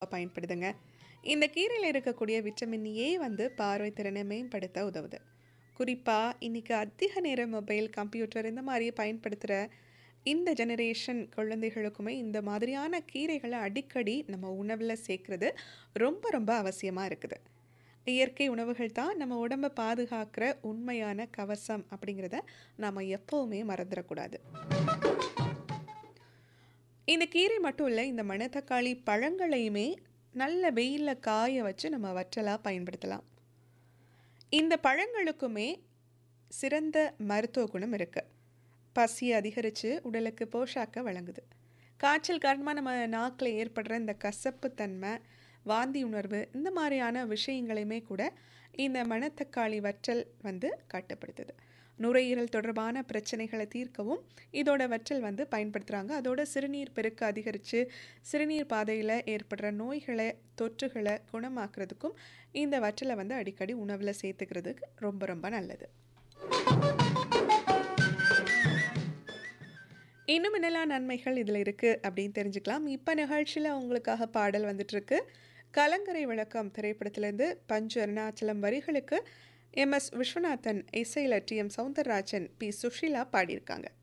பயன்படுதுங்க இந்த கீரையில் இருக்கக்கூடிய விட்டமின் ஏ வந்து பார்வை திறனை மேம்படுத்த உதவுது குறிப்பாக இன்றைக்கி அதிக நேரம் மொபைல் கம்ப்யூட்டர் இந்த மாதிரி பயன்படுத்துகிற இந்த ஜெனரேஷன் குழந்தைகளுக்குமே இந்த மாதிரியான கீரைகளை அடிக்கடி நம்ம உணவில் சேர்க்குறது ரொம்ப ரொம்ப அவசியமாக இருக்குது இயற்கை உணவுகள் தான் நம்ம உடம்பை பாதுகாக்கிற உண்மையான கவசம் அப்படிங்கிறத நாம் எப்போவுமே மறந்துடக்கூடாது இந்த கீரை மட்டும் இல்லை இந்த மணத்தக்காளி பழங்களையுமே நல்ல வெயிலில் காய வச்சு நம்ம வற்றலாக பயன்படுத்தலாம் இந்த பழங்களுக்குமே சிறந்த மருத்துவ குணம் இருக்குது பசியை அதிகரித்து உடலுக்கு போஷாக்க வழங்குது காய்ச்சல் காரணமாக நம்ம நாக்கில் ஏற்படுற இந்த கசப்பு தன்மை வாந்தி உணர்வு இந்த மாதிரியான விஷயங்களையுமே கூட இந்த மணத்தக்காளி வற்றல் வந்து கட்டுப்படுத்துது நுரையீரல் தொடர்பான பிரச்சனைகளை தீர்க்கவும் இதோட வற்றல் வந்து பயன்படுத்துகிறாங்க அதோட சிறுநீர் பெருக்க அதிகரித்து சிறுநீர் பாதையில் ஏற்படுற நோய்களை தொற்றுகளை குணமாக்குறதுக்கும் இந்த வற்றலை வந்து அடிக்கடி உணவில் சேர்த்துக்கிறதுக்கு ரொம்ப ரொம்ப நல்லது இன்னும் என்னெல்லாம் நன்மைகள் இதில் இருக்குது அப்படின்னு தெரிஞ்சுக்கலாம் இப்போ நிகழ்ச்சியில் உங்களுக்காக பாடல் வந்துட்டுருக்கு கலங்கரை விளக்கம் திரைப்படத்திலேருந்து பஞ்சு அருணாச்சலம் வரிகளுக்கு எம் எஸ் விஸ்வநாதன் இசையில் T M Soundararajan P Susheela பாடியிருக்காங்க